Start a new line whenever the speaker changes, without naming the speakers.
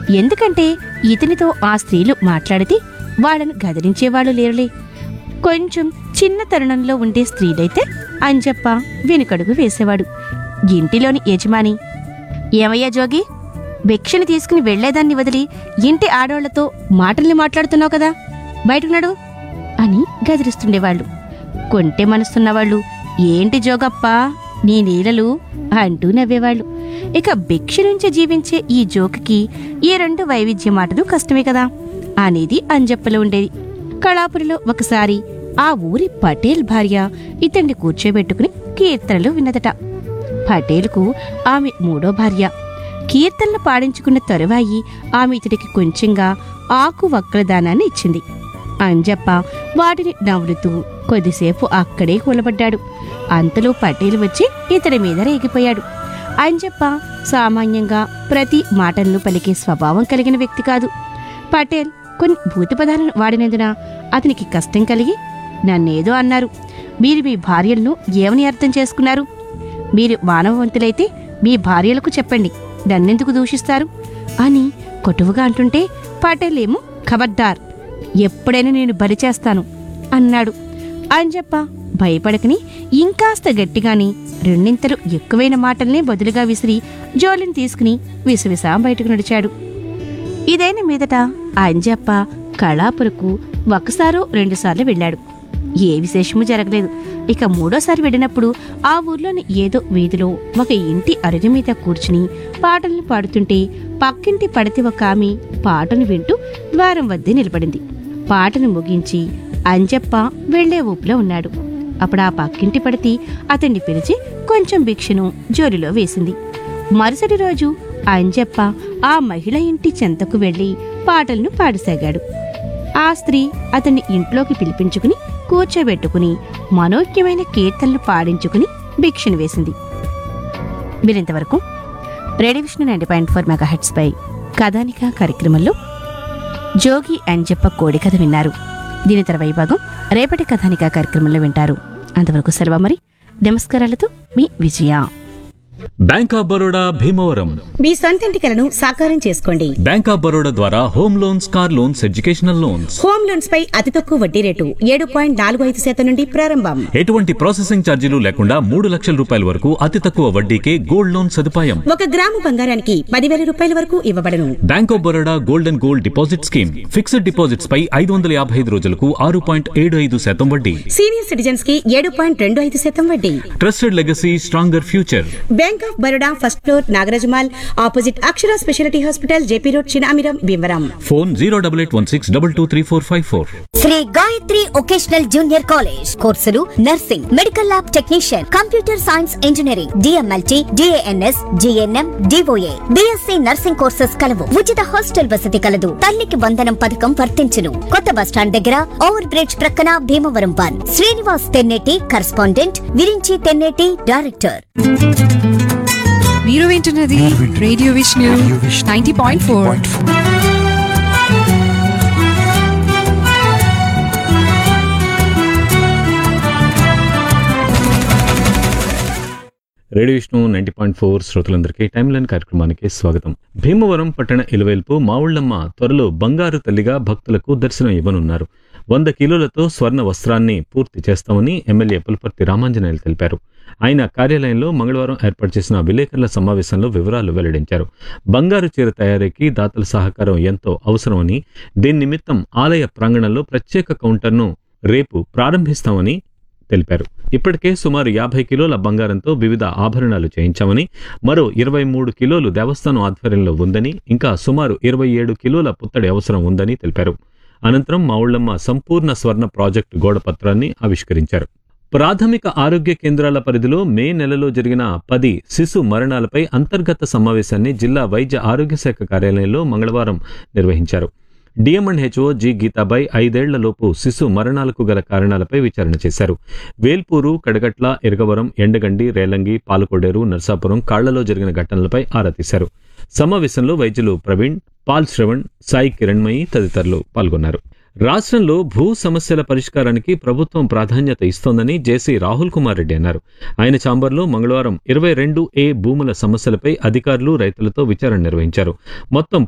ఎందుకంటే ఇతనితో ఆ స్త్రీలు మాట్లాడితే వాళ్ళను గదిలించేవాళ్ళు లేరులే కొంచెం చిన్న తరుణంలో ఉండే స్త్రీలైతే అంజప్ప వెనుకడుగు వేసేవాడు ఇంటిలోని యజమాని ఏమయ్యా జోగి భిక్షని తీసుకుని వెళ్లేదాన్ని వదిలి ఇంటి ఆడవాళ్లతో మాటల్ని మాట్లాడుతున్నావు కదా బయటకు నడు అని గదిరిస్తుండేవాళ్ళు కొంటె మనసున్నవాళ్ళు ఏంటి జోగప్ప నీ నీలలు అంటూ నవ్వేవాళ్ళు ఇక భిక్ష నుంచి జీవించే ఈ జోకుకి ఈ రెండు వైవిధ్య మాటలు కష్టమే కదా అనేది అంజప్పలో ఉండేది కళాపురిలో ఒకసారి ఆ ఊరి పటేల్ భార్య ఇతన్ని కూర్చోబెట్టుకుని కీర్తనలు విన్నదట పటేల్కు ఆమె మూడో భార్య కీర్తనలు పాడించుకున్న తరువాయి ఆమె ఇతడికి కొంచెంగా ఆకు వక్రదానాన్ని ఇచ్చింది అంజప్ప వాటిని నవ్వులుతూ కొద్దిసేపు అక్కడే కూలబడ్డాడు అంతలో పటేల్ వచ్చి ఇతడి మీద రేగిపోయాడు అంజప్ప సామాన్యంగా ప్రతి మాటలను పలికే స్వభావం కలిగిన వ్యక్తి కాదు పటేల్ కొన్ని భూత పదాలను వాడినందున అతనికి కష్టం కలిగి నన్నేదో అన్నారు మీరు మీ భార్యలను ఏమని అర్థం చేసుకున్నారు మీరు మానవవంతులైతే మీ భార్యలకు చెప్పండి నన్నెందుకు దూషిస్తారు అని కొటువుగా అంటుంటే పటేల్ ఏమో ఖబర్దార్ ఎప్పుడైనా నేను బలి చేస్తాను అన్నాడు అంజప్ప భయపడకని ఇంకాస్త గట్టిగాని రెండింతలు ఎక్కువైన మాటల్నే బదులుగా విసిరి జోలిని తీసుకుని విసవిసా బయటకు నడిచాడు ఇదైన మీదట అంజప్ప కళాపురకు ఒకసారో రెండుసార్లు వెళ్ళాడు ఏ విశేషము జరగలేదు ఇక మూడోసారి వెళ్ళినప్పుడు ఆ ఊర్లోని ఏదో వీధిలో ఒక ఇంటి అరుగు మీద కూర్చుని పాటల్ని పాడుతుంటే పక్కింటి పడితే ఒక ఆమె పాటను వింటూ ద్వారం వద్దే నిలబడింది పాటను ముగించి అంజప్ప వెళ్లే ఊపులో ఉన్నాడు అప్పుడు ఆ పక్కింటి పడితే అతన్ని పిలిచి కొంచెం భిక్షను జోలిలో వేసింది మరుసటి రోజు అంజప్ప ఆ మహిళ ఇంటి చెంతకు వెళ్లి పాటలను పాడసాగాడు ఆ స్త్రీ అతన్ని ఇంట్లోకి పిలిపించుకుని కూర్చోబెట్టుకుని మనోజ్ఞమైన కీర్తనలు పాడించుకుని భిక్షను వేసింది మీరింతవరకు radio Vishnu ninety point four megahertz పై కథానిక కార్యక్రమంలో జోగి అంజప్ప కోడి కథ విన్నారు దీని తర్వాయి భాగం రేపటి కథానిక కార్యక్రమంలో వింటారు అంతవరకు సెలవు మరి నమస్కారాలతో మీ విజయ
బ్యాంక్ ఆఫ్ బరోడా భీమవరం
మీ సొంతింటి కలను సాకారం చేసుకోండి
బ్యాంక్ ఆఫ్ బరోడా ద్వారా home loans car loans educational loans
home loans పై అతి తక్కువ వడ్డీ రేటు ఏడు పాయింట్ నాలుగు ఐదు శాతం నుండి ప్రారంభం
ఎటువంటి ప్రాసెసింగ్ ఛార్జీలు లేకుండా మూడు లక్షల రూపాయల వరకు అతి తక్కువ వడ్డీకే గోల్డ్ లోన్ సదుపాయం
ఒక గ్రాము బంగారానికి పదివేల రూపాయల వరకు ఇవ్వబడను
bank of Baroda gold and gold deposit scheme fixed deposits పై ఐదు వందల యాభై ఐదు రోజులకు ఆరు పాయింట్ ఏడు ఐదు శాతం వడ్డీ
సీనియర్ సిటిజన్స్ కి ఏడు పాయింట్ రెండు ఐదు శాతం వడ్డీ
trusted legacy stronger future
bank of Baroda first floor Nagaraja mall opposite Akshara speciality hospital JP road Chinamiram Bhimavaram
phone zero double eight one six double two three four five four
Shri Gayatri vocational junior college కోర్సులు nursing medical lab technician computer science engineering DMLT DNS GNM DOA BSc nursing courses కలవు ఉచిత hostel వసతి కలదు తల్లికి వందనం పథకం వర్తించును కొత్త bus stand దగ్గర ఓవర్ బ్రిడ్జ్ ప్రక్కన Bhimavaram one Srinivas Tenneti correspondent Virinchi Tenneti director
మీరు వింటున్నది radio Vishnu ninety point four
radio Vishnu ninety point four శ్రోతలందరికీ టైమ్ లైన్ కార్యక్రమానికి స్వాగతం భీమవరం పట్టణ ఇలవేల్పు మావుళ్ళమ్మ త్వరలో బంగారు తల్లిగా భక్తులకు దర్శనం ఇవ్వనున్నారు వంద కిలోలతో స్వర్ణ వస్త్రాన్ని పూర్తి చేస్తామని ఎమ్మెల్యే పులపర్తి రామాంజనేయులు తెలిపారు ఆయన కార్యాలయంలో మంగళవారం ఏర్పాటు చేసిన విలేకరుల సమావేశంలో వివరాలు వెల్లడించారు బంగారు చీర తయారీకి దాతల సహకారం ఎంతో అవసరమని దీని నిమిత్తం ఆలయ ప్రాంగణంలో ప్రత్యేక కౌంటర్ను రేపు ప్రారంభిస్తామని తెలిపారు ఇప్పటికే సుమారు యాభై కిలోల బంగారంతో వివిధ ఆభరణాలు చేయించామని మరో ఇరవై మూడు కిలోలు దేవస్థానం ఆధ్వర్యంలో ఉందని ఇంకా సుమారు ఇరవై ఏడు కిలోల పుత్తడి అవసరం ఉందని తెలిపారు అనంతరం మావుళ్ళమ్మ సంపూర్ణ స్వర్ణ ప్రాజెక్టు గోడపత్రాన్ని ఆవిష్కరించారు ప్రాథమిక ఆరోగ్య కేంద్రాల పరిధిలో మే నెలలో జరిగిన పది శిశు మరణాలపై అంతర్గత సమావేశాన్ని జిల్లా వైద్య ఆరోగ్య శాఖ కార్యాలయంలో మంగళవారం నిర్వహించారు డిఎంఎండ్ హెచ్ఓ జి గీతాబాయ్ ఐదేళ్లలోపు శిశు మరణాలకు గల కారణాలపై విచారణ చేశారు వేల్పూరు కడగట్ల ఎరగవరం ఎండగండి రేలంగి పాలకొడేరు నర్సాపురం కాళ్లలో జరిగిన ఘటనలపై ఆరా తీశారు సమావేశంలో వైద్యులు ప్రవీణ్ పాల్ శ్రవణ్ సాయి కిరణ్మయి తదితరులు పాల్గొన్నారు రాష్ట్రంలో భూ సమస్యల పరిష్కారానికి ప్రభుత్వం ప్రాధాన్యత ఇస్తోందని జేసీ రాహుల్ కుమార్ రెడ్డి అన్నారు ఆయన చాంబర్లో మంగళవారం ఇరవై రెండు ఏ భూముల సమస్యలపై అధికారులు రైతులతో విచారణ నిర్వహించారు మొత్తం